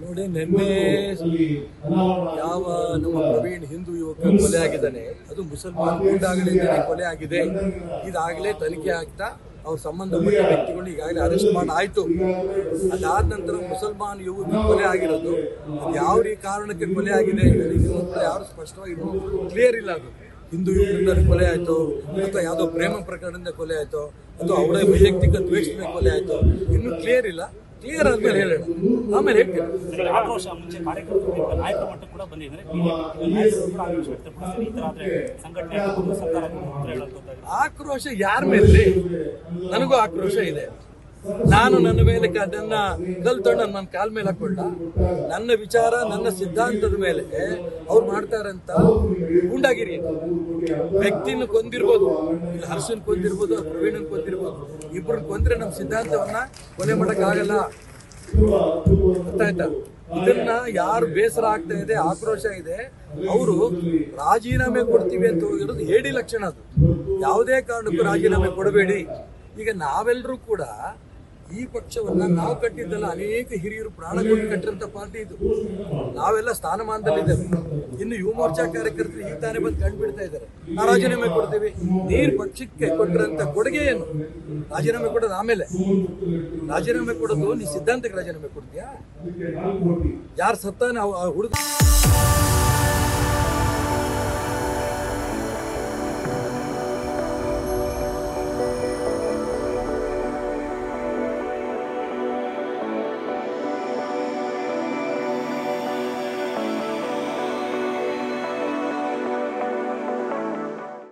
ನೋಡಿ ನಿನ್ನೆ ಯಾವ ನಮ್ಮ ಪ್ರವೀಣ್ ಹಿಂದೂ ಯುವಕ ಕೊಲೆ ಆಗಿದ್ದಾನೆ ಅದು ಮುಸಲ್ಮಾನ್ ಗೂಂಡಾಗಳಿಂದಲೇ ಕೊಲೆ ಆಗಿದೆ ಇದಾಗಲೇ ತನಿಖೆ ಆಗ್ತಾ ಅವ್ರ ಸಂಬಂಧಪಟ್ಟ ವ್ಯಕ್ತಿಗಳು ಈಗಾಗಲೇ ಅರೆಸ್ಟ್ ಮಾಡಾಯ್ತು ಅದಾದ ನಂತರ ಮುಸಲ್ಮಾನ್ ಯುವಕ ಕೊಲೆ ಆಗಿರೋದು ಅದು ಯಾವ ರೀ ಕಾರಣಕ್ಕೆ ಕೊಲೆ ಆಗಿದೆ ಇನ್ನೂ ಕೂಡ ಯಾರು ಸ್ಪಷ್ಟವಾಗಿ ಇನ್ನೂ ಕ್ಲಿಯರ್ ಇಲ್ಲ ಅದು ಹಿಂದೂ ಯುವಕರಿಂದ ಕೊಲೆ ಆಯ್ತು ಅಥವಾ ಯಾವುದೋ ಪ್ರೇಮ ಪ್ರಕರಣದಿಂದ ಕೊಲೆ ಆಯ್ತು ಅಥವಾ ಅವರ ವೈಯಕ್ತಿಕ ದ್ವೇಷದಿಂದ ಕೊಲೆ ಆಯ್ತು ಇನ್ನೂ ಕ್ಲಿಯರ್ ಇಲ್ಲ ಕ್ಲಿಯರ್ ಆದ್ಮೇಲೆ ಹೇಳೋಣ ಆಮೇಲೆ ಹೇಳ್ತೀನಿ ಸರ್, ಆಕ್ರೋಶ ಮುಂಚೆ ಕಾರ್ಯಕರ್ತರು ಈಗ ನಾಯಕರ ಮಟ್ಟ ಕೂಡ ಬಂದಿದ್ದಾರೆ ಬಿಜೆಪಿ ನಾಯಕರು ಕೂಡ ಆಕ್ರೋಶ ವ್ಯಕ್ತಪಡಿಸ್ತಾರೆ ಈ ತರ ಆದ್ರೆ ಸಂಘಟನೆ ಆಗ್ಬೋದು, ಸರ್ಕಾರ ಆಗ್ಬೋದು, ಉತ್ತರ ಹೇಳೋದು ಆಕ್ರೋಶ ಯಾರ ಮೇಲೆ ನನಗೂ ಆಕ್ರೋಶ ಇದೆ ನಾನು ನನ್ನ ಮೇಲೆ ಕ- ನನ್ನ ಕಲ್ ತೊಗೊಂಡು ನನ್ನ ಕಾಲ್ ಮೇಲೆ ಹಾಕೊಂಡ ನನ್ನ ವಿಚಾರ ನನ್ನ ಸಿದ್ಧಾಂತದ ಮೇಲೆ ಅವ್ರು ಮಾಡ್ತಾರಂತ ಗುಂಡಾಗಿರಿ ವ್ಯಕ್ತಿನ ಕೊಂದಿರ್ಬೋದು ಇಲ್ಲ ಹರ್ಷನ್ ಕೊಂದಿರ್ಬೋದು ಪ್ರವೀಣನ್ ಕೊಂದಿರ್ಬೋದು ಇಬ್ಬರನ್ನ ಕೊಂದ್ರೆ ನಮ್ಮ ಸಿದ್ಧಾಂತವನ್ನ ಕೊಲೆ ಮಾಡಕ್ಕಾಗಲ್ಲ ಗೊತ್ತಾಯ್ತಾ ಇದನ್ನ ಯಾರು ಬೇಸರ ಆಗ್ತಾ ಇದೆ ಆಕ್ರೋಶ ಇದೆ ಅವರು ರಾಜೀನಾಮೆ ಕೊಡ್ತೀವಿ ಅಂತ ಹೋಗಿರೋದು ಹೇಳಿ ಲಕ್ಷಣ ಅದು ಯಾವುದೇ ಕಾರಣಕ್ಕೂ ರಾಜೀನಾಮೆ ಕೊಡಬೇಡಿ ಈಗ ನಾವೆಲ್ಲರೂ ಕೂಡ ಈ ಪಕ್ಷವನ್ನ ನಾವು ಕಟ್ಟಿದ್ದಲ್ಲ ಅನೇಕ ಹಿರಿಯರು ಪ್ರಾಣ ಕೊಟ್ಟು ಕಟ್ಟಿರಂತ ಪಾರ್ಟಿ ಇದು ನಾವೆಲ್ಲ ಸ್ಥಾನಮಾನದಲ್ಲಿದ್ದೇವೆ ಇನ್ನು ಯುವ ಮೋರ್ಚಾ ಕಾರ್ಯಕರ್ತರು ಈಗ ತಾನೇ ಬಂದು ಕಂಡುಬಿಡ್ತಾ ಇದ್ದಾರೆ ನಾವು ರಾಜೀನಾಮೆ ಕೊಡ್ತೀವಿ ನೀರು ಪಕ್ಷಕ್ಕೆ ಕೊಟ್ಟಿರಂತ ಕೊಡುಗೆ ಏನು ರಾಜೀನಾಮೆ ಕೊಡೋದು ಆಮೇಲೆ ರಾಜೀನಾಮೆ ಕೊಡೋದು ನೀ ಸಿದ್ಧಾಂತಕ್ಕೆ ರಾಜೀನಾಮೆ ಕೊಡ್ತೀಯಾ ಯಾರು ಸತ್ತಾನೆ ಹುಡುಗ